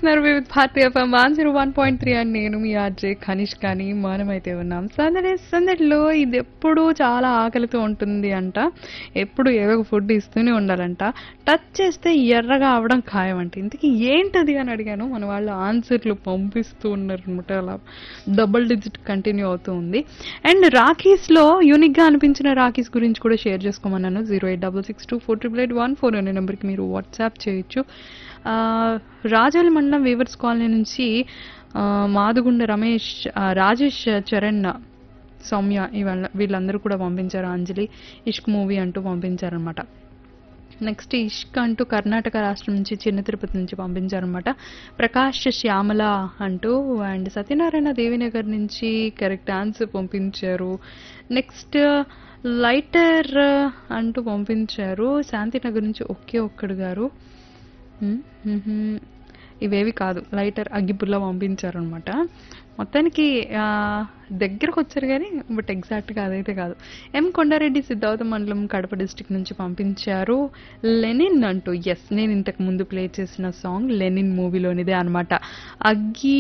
చేస్తున్నారు Vividh Bharati FM one zero one point three అని నేను మీ ఆర్జే ఖనిష్ కానీ మనమైతే ఉన్నాం సందడి సందడిలో ఇది ఎప్పుడూ చాలా ఆకలితో ఉంటుంది అంట ఎప్పుడు ఏదో ఒక ఫుడ్ ఇస్తూనే ఉండాలంట టచ్ చేస్తే ఎర్రగా అవడం ఖాయం అంట ఇంతకీ ఏంటది అని అడిగాను మన వాళ్ళు ఆన్సర్లు పంపిస్తూ ఉన్నారు అనమాట అలా డబుల్ డిజిట్ కంటిన్యూ అవుతూ ఉంది అండ్ రాఖీస్లో యూనిక్గా అనిపించిన రాఖీస్ గురించి కూడా షేర్ చేసుకోమన్నాను zero eight double six two four triple eight one four అనే నెంబర్కి మీరు వాట్సాప్ చేయొచ్చు ఆ, రాజోలి మండలం వీవర్స్ కాలనీ నుంచి ఆ, మాదుగుండ రమేష్ ఆ, రాజేష్ చరణ్ సౌమ్య ఇవాళ వీళ్ళందరూ కూడా పంపించారు అంజలి ఇష్క్ మూవీ అంటూ పంపించారనమాట నెక్స్ట్ ఇష్క్ అంటూ కర్ణాటక రాష్ట్రం నుంచి చిన్న తిరుపతి నుంచి పంపించారనమాట ప్రకాష్ శ్యామల అంటూ అండ్ సత్యనారాయణ దేవినగర్ నుంచి కరెక్ట్ ఆన్సర్ పంపించారు నెక్స్ట్ లైటర్ అంటూ పంపించారు శాంతినగర్ నుంచి ఒకే ఒక్కడు గారు మ్మ్, మ్మ్. ఇవేవి కాదు లైటర్ అగ్గిపుల్ల పంపించారు అనమాట మొత్తానికి ఆ, దగ్గరకు వచ్చారు కానీ బట్ ఎగ్జాక్ట్గా అదైతే కాదు ఎం కొండారెడ్డి సిద్ధార్థ మండలం కడప డిస్టిక్ నుంచి పంపించారు లెనిన్ అంటూ ఎస్ నేను ఇంతకు ముందు ప్లే చేసిన సాంగ్ లెనిన్ మూవీలోనిదే అనమాట అగ్గి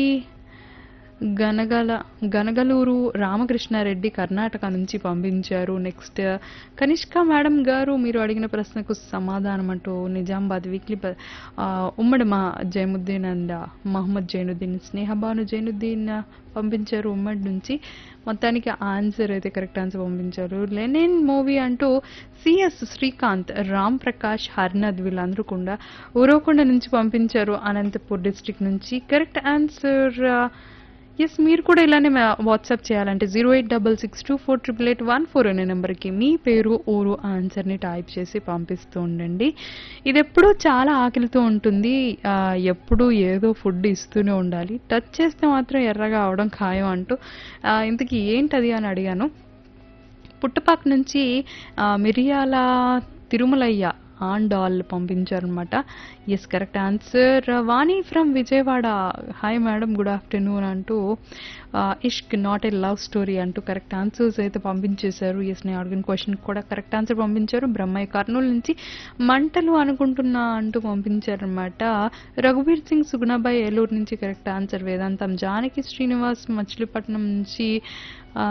గనగల గనగలూరు రామకృష్ణారెడ్డి కర్ణాటక నుంచి పంపించారు నెక్స్ట్ కనిష్క మేడం గారు మీరు అడిగిన ప్రశ్నకు సమాధానం అంటూ నిజామాబాద్ వీక్లీ ప- ఆ, ఉమ్మడి మా జైనుద్దీన్ అండ్ మహమ్మద్ జైనుద్దీన్ స్నేహబాను జైనుద్దీన్ పంపించారు ఉమ్మడి నుంచి మొత్తానికి ఆన్సర్ అయితే కరెక్ట్ ఆన్సర్ పంపించారు లెనిన్ మూవీ అంటూ సిఎస్ శ్రీకాంత్ రామ్ ప్రకాష్ హర్నద్ వీళ్ళందరూ కూడా ఊరవకొండ నుంచి పంపించారు అనంతపూర్ డిస్ట్రిక్ట్ నుంచి కరెక్ట్ ఆన్సర్ ఎస్ మీరు కూడా ఇలానే వాట్సాప్ చేయాలంటే zero eight double six two four triple eight one four అనే నెంబర్కి మీ పేరు ఊరు ఆన్సర్ని టైప్ చేసి పంపిస్తూ ఉండండి ఇది ఎప్పుడూ చాలా ఆకలితో ఉంటుంది ఆ, ఎప్పుడూ ఏదో ఫుడ్ ఇస్తూనే ఉండాలి టచ్ చేస్తే మాత్రం ఎర్రగా అవడం ఖాయం అంటూ ఆ, ఇంతకీ ఏంటది అని అడిగాను పుట్టపాక నుంచి ఆ, మిరియాల తిరుమలయ్య ఆండాల్ పంపించారనమాట yes correct answer Vani from Vijayawada hi madam good afternoon అంటూ ఆ, Ishq not a love story అంటూ కరెక్ట్ ఆన్సర్స్ అయితే పంపించేశారు ఎస్ నేను అడిగిన క్వశ్చన్ కూడా కరెక్ట్ ఆన్సర్ పంపించారు బ్రహ్మయ్య కర్నూలు నుంచి మంటలు అనుకుంటున్నా అంటూ పంపించారనమాట రఘువీర్ సింగ్ సుగుణాబాయ్ ఏలూరు నుంచి కరెక్ట్ ఆన్సర్ వేదాంతం జానకి శ్రీనివాస్ మచిలీపట్నం నుంచి ఆ,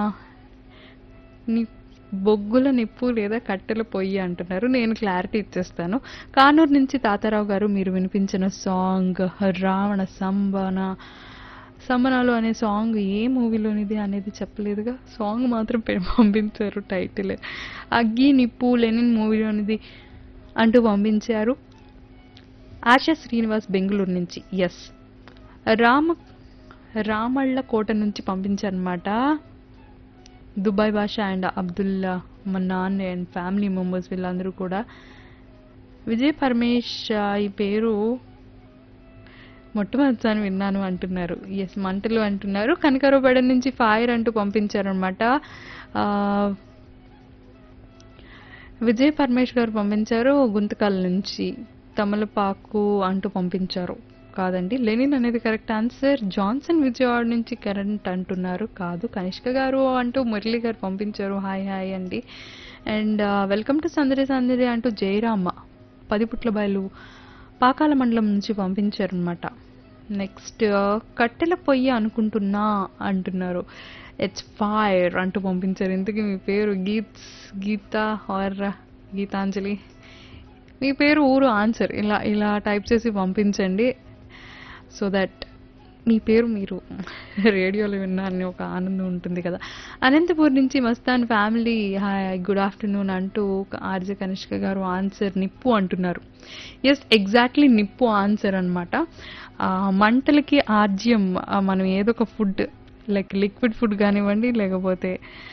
ని బొగ్గుల నిప్పు లేదా కట్టెల పొయ్యి అంటున్నారు నేను క్లారిటీ ఇచ్చేస్తాను కానూరు నుంచి తాతారావు గారు మీరు వినిపించిన సాంగ్ రావణ సంబన సంబనాలు అనే సాంగ్ ఏ మూవీలోనిది అనేది చెప్పలేదుగా సాంగ్ మాత్రం పె- పంపించారు టైటిల్ అగ్గి నిప్పు లెనిన్ మూవీలోనిది అంటూ పంపించారు ఆశా శ్రీనివాస్ బెంగళూరు నుంచి ఎస్ రామ రామళ్ళ కోట నుంచి పంపించారనమాట దుబాయ్ భాష అండ్ అబ్దుల్లా మా నాన్న అండ్ ఫ్యామిలీ మెంబర్స్ వీళ్ళందరూ కూడా విజయ్ పరమేష్ ఆ, ఈ పేరు మొట్టమొదటిసారి విన్నాను అంటున్నారు ఎస్ మంటలు అంటున్నారు కనకరపేడ నుంచి ఫైర్ అంటూ పంపించారనమాట విజయ్ పరమేష్ గారు పంపించారు గుంతకల్ నుంచి తమలపాకు అంటూ పంపించారు కాదండి లెనిన్ అనేది కరెక్ట్ ఆన్సర్ జాన్సన్ విజయవాడ నుంచి కరెంట్ అంటున్నారు కాదు కనిష్క గారు అంటూ మురళి గారు పంపించారు హాయ్ హాయ్ అండి and welcome to Sandadi Sandadi అంటూ జయరామ పదిపుట్ల బయలు పాకాల మండలం నుంచి పంపించారనమాట నెక్స్ట్ కట్టెల పొయ్యి అనుకుంటున్నా అంటున్నారు ఇట్స్ ఫైర్ అంటూ పంపించారు ఇంతకీ మీ పేరు గీత్ గీత ఆర్ గీతాంజలి మీ పేరు ఊరు ఆన్సర్ ఇలా ఇలా టైప్ చేసి పంపించండి సో దట్ మీ పేరు మీరు రేడియోలో విన్నారని ఒక ఆనందం ఉంటుంది కదా అనంతపూర్ నుంచి Mastan family hi good afternoon అంటూ ఆర్జే కనిష్క గారు ఆన్సర్ నిప్పు అంటున్నారు ఎస్ ఎగ్జాక్ట్లీ నిప్పు ఆన్సర్ అనమాట మంటలకి ఆర్జ్యం ఆ, మనం ఏదో ఒక ఫుడ్ లైక్ లిక్విడ్ ఫుడ్ కానివ్వండి లేకపోతే